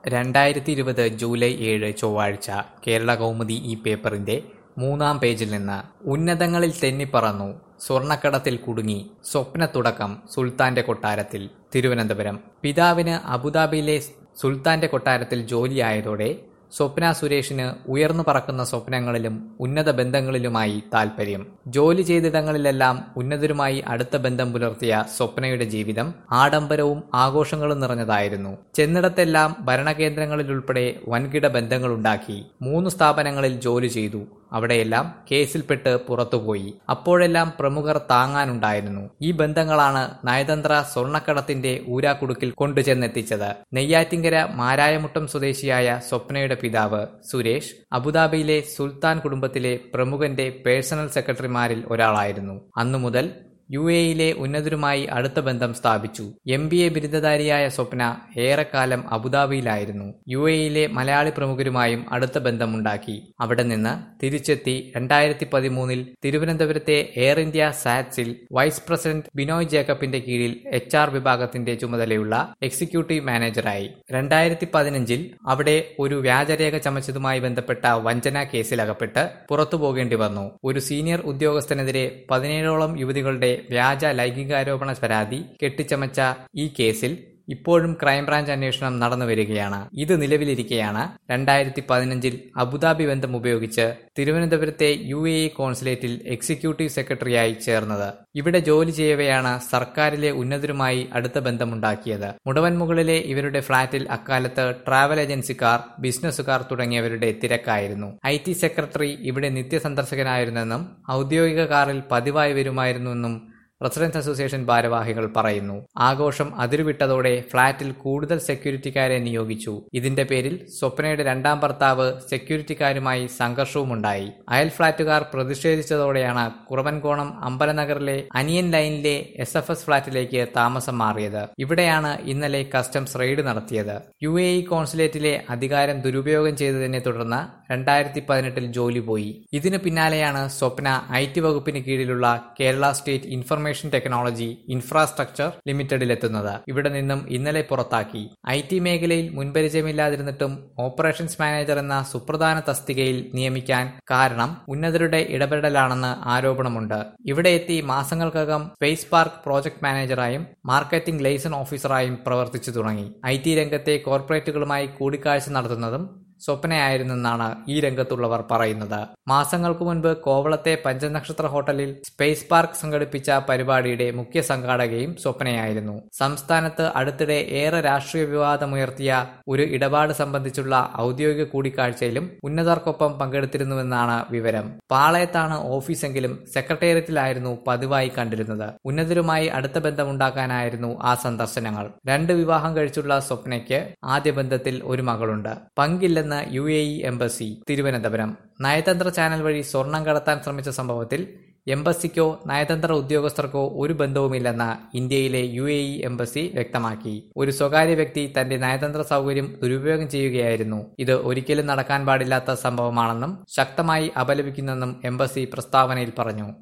രണ്ടായിരത്തി ഇരുപത് ജൂലൈ ഏഴ് ചൊവ്വാഴ്ച കേരള കൗമുദി ഈ പേപ്പറിന്റെ മൂന്നാം പേജിൽ നിന്ന് ഉന്നതങ്ങളിൽ തെന്നിപ്പറന്നു സ്വർണക്കടത്തിൽ കുടുങ്ങി സ്വപ്ന തുടക്കം സുൽത്താന്റെ കൊട്ടാരത്തിൽ തിരുവനന്തപുരം പിതാവിന് അബുദാബിയിലെ സുൽത്താന്റെ കൊട്ടാരത്തിൽ ജോലിയായതോടെ സ്വപ്ന സുരേഷിന് ഉയർന്നു പറക്കുന്ന സ്വപ്നങ്ങളിലും ഉന്നത ബന്ധങ്ങളിലുമായി താൽപര്യം ജോലി ചെയ്തിടങ്ങളിലെല്ലാം ഉന്നതരുമായി അടുത്ത ബന്ധം പുലർത്തിയ സ്വപ്നയുടെ ജീവിതം ആഡംബരവും ആഘോഷങ്ങളും നിറഞ്ഞതായിരുന്നു ചെന്നിടത്തെല്ലാം ഭരണകേന്ദ്രങ്ങളിലുൾപ്പെടെ വൻകിട ബന്ധങ്ങളുണ്ടാക്കി മൂന്ന് സ്ഥാപനങ്ങളിൽ ജോലി ചെയ്തു അവിടെയെല്ലാം കേസിൽപ്പെട്ട് പുറത്തുപോയി അപ്പോഴെല്ലാം പ്രമുഖർ താങ്ങാനുണ്ടായിരുന്നു ഈ ബന്ധങ്ങളാണ് നയതന്ത്ര സ്വർണ്ണക്കടത്തിന്റെ ഊരാക്കുടുക്കിൽ കൊണ്ടുചെന്നെത്തിച്ചത് നെയ്യാറ്റിങ്കര മാരായമുട്ടം സ്വദേശിയായ സ്വപ്നയുടെ പിതാവ് സുരേഷ് അബുദാബിയിലെ സുൽത്താൻ കുടുംബത്തിലെ പ്രമുഖന്റെ പേഴ്സണൽ സെക്രട്ടറിമാരിൽ ഒരാളായിരുന്നു അന്നു മുതൽ യു എയിലെ ഉന്നതരുമായി അടുത്ത ബന്ധം സ്ഥാപിച്ചു എം ബി എ ബിരുദധാരിയായ സ്വപ്ന ഏറെക്കാലം അബുദാബിയിലായിരുന്നു യു എയിലെ മലയാളി പ്രമുഖരുമായും അടുത്ത ബന്ധമുണ്ടാക്കി അവിടെ നിന്ന് തിരിച്ചെത്തി രണ്ടായിരത്തി പതിമൂന്നിൽ തിരുവനന്തപുരത്തെ എയർ ഇന്ത്യ സാറ്റ്സിൽ വൈസ് പ്രസിഡന്റ് ബിനോയ് ജേക്കബിന്റെ കീഴിൽ എച്ച് ആർ വിഭാഗത്തിന്റെ ചുമതലയുള്ള എക്സിക്യൂട്ടീവ് മാനേജറായി രണ്ടായിരത്തി പതിനഞ്ചിൽ അവിടെ ഒരു വ്യാജരേഖ ചമച്ചതുമായി ബന്ധപ്പെട്ട വഞ്ചന കേസിലകപ്പെട്ട് പുറത്തു പോകേണ്ടി വന്നു ഒരു സീനിയർ ഉദ്യോഗസ്ഥനെതിരെ പതിനേഴോളം യുവതികളുടെ വ്യാജ ലൈംഗികാരോപണ പരാതി കെട്ടിച്ചമച്ച ഈ കേസിൽ ഇപ്പോഴും ക്രൈംബ്രാഞ്ച് അന്വേഷണം നടന്നു വരികയാണ് ഇത് നിലവിലിരിക്കെയാണ് രണ്ടായിരത്തി പതിനഞ്ചിൽ അബുദാബി ബന്ധം ഉപയോഗിച്ച് തിരുവനന്തപുരത്തെ യു എ ഇ കോൺസുലേറ്റിൽ എക്സിക്യൂട്ടീവ് സെക്രട്ടറിയായി ചേർന്നത് ഇവിടെ ജോലി ചെയ്യവെയാണ് സർക്കാരിലെ ഉന്നതരുമായി അടുത്ത ബന്ധമുണ്ടാക്കിയത് മുടവൻമുകളിലെ ഇവരുടെ ഫ്ളാറ്റിൽ അക്കാലത്ത് ട്രാവൽ ഏജൻസിക്കാർ ബിസിനസ്സുകാർ തുടങ്ങിയവരുടെ തിരക്കായിരുന്നു ഐ ടി സെക്രട്ടറി ഇവിടെ നിത്യസന്ദർശകനായിരുന്നെന്നും ഔദ്യോഗിക കാറിൽ പതിവായി വരുമായിരുന്നെന്നും റെസിഡൻസ് അസോസിയേഷൻ ഭാരവാഹികൾ പറയുന്നു ആഘോഷം അതിരുവിട്ടതോടെ ഫ്ളാറ്റിൽ കൂടുതൽ സെക്യൂരിറ്റിക്കാരെ നിയോഗിച്ചു ഇതിന്റെ പേരിൽ സ്വപ്നയുടെ രണ്ടാം ഭർത്താവ് സെക്യൂരിറ്റിക്കാരുമായി സംഘർഷവുമുണ്ടായി അയൽ ഫ്ളാറ്റുകാർ പ്രതിഷേധിച്ചതോടെയാണ് കുറവൻകോണം അമ്പലനഗറിലെ അനിയൻ ലൈനിലെ എസ് എഫ് എസ് ഫ്ളാറ്റിലേക്ക് താമസം മാറിയത് ഇവിടെയാണ് ഇന്നലെ കസ്റ്റംസ് റെയ്ഡ് നടത്തിയത് യു എ ഇ കോൺസുലേറ്റിലെ അധികാരം ദുരുപയോഗം ചെയ്തതിനെ തുടർന്ന് രണ്ടായിരത്തി പതിനെട്ടിൽ ജോലി പോയി ഇതിനു പിന്നാലെയാണ് സ്വപ്ന ഐ ടി വകുപ്പിന് കീഴിലുള്ള Kerala state information technology infrastructure ലിമിറ്റഡിലെത്തുന്നത് ഇവിടെ നിന്നും ഇന്നലെ പുറത്താക്കി ഐ ടി മേഖലയിൽ മുൻപരിചയമില്ലാതിരുന്നിട്ടും ഓപ്പറേഷൻസ് മാനേജർ എന്ന സുപ്രധാന തസ്തികയിൽ നിയമിക്കാൻ കാരണം ഉന്നതരുടെ ഇടപെടലാണെന്ന് ആരോപണമുണ്ട് ഇവിടെ എത്തി മാസങ്ങൾക്കകം സ്പേസ് പാർക്ക് പ്രോജക്ട് മാനേജറായും മാർക്കറ്റിംഗ് ലൈസൺ ഓഫീസറായും പ്രവർത്തിച്ചു തുടങ്ങി ഐ ടി രംഗത്തെ കോർപ്പറേറ്റുകളുമായി കൂടിക്കാഴ്ച നടത്തുന്നതും സ്വപ്നയായിരുന്നെന്നാണ് ഈ രംഗത്തുള്ളവർ പറയുന്നത് മാസങ്ങൾക്ക് മുൻപ് കോവളത്തെ പഞ്ചനക്ഷത്ര ഹോട്ടലിൽ സ്പേസ് പാർക്ക് സംഘടിപ്പിച്ച പരിപാടിയുടെ മുഖ്യ സംഘാടകയും സ്വപ്നയായിരുന്നു സംസ്ഥാനത്ത് അടുത്തിടെ ഏറെ രാഷ്ട്രീയ വിവാദമുയർത്തിയ ഒരു ഇടപാട് സംബന്ധിച്ചുള്ള ഔദ്യോഗിക കൂടിക്കാഴ്ചയിലും ഉന്നതർക്കൊപ്പം പങ്കെടുത്തിരുന്നുവെന്നാണ് വിവരം പാളയത്താണ് ഓഫീസെങ്കിലും സെക്രട്ടേറിയറ്റിലായിരുന്നു പതിവായി കണ്ടിരുന്നത് ഉന്നതരുമായി അടുത്ത ബന്ധമുണ്ടാക്കാനായിരുന്നു ആ സന്ദർശനങ്ങൾ രണ്ട് വിവാഹം കഴിച്ചുള്ള സ്വപ്നയ്ക്ക് ആദ്യ ബന്ധത്തിൽ ഒരു മകളുണ്ട് പങ്കില്ലെന്ന് U A E embassy Thiruvananthapuram നയതന്ത്ര ചാനൽ വഴി സ്വർണം കടത്താൻ ശ്രമിച്ച സംഭവത്തിൽ എംബസിക്കോ നയതന്ത്ര ഉദ്യോഗസ്ഥർക്കോ ഒരു ബന്ധവുമില്ലെന്ന് ഇന്ത്യയിലെ യു എ ഇ എംബസി വ്യക്തമാക്കി ഒരു സ്വകാര്യ വ്യക്തി തന്റെ നയതന്ത്ര സൗകര്യം ദുരുപയോഗം ചെയ്യുകയായിരുന്നു ഇത് ഒരിക്കലും നടക്കാൻ പാടില്ലാത്ത സംഭവമാണെന്നും ശക്തമായി അപലപിക്കുന്നെന്നും എംബസി പ്രസ്താവനയിൽ പറഞ്ഞു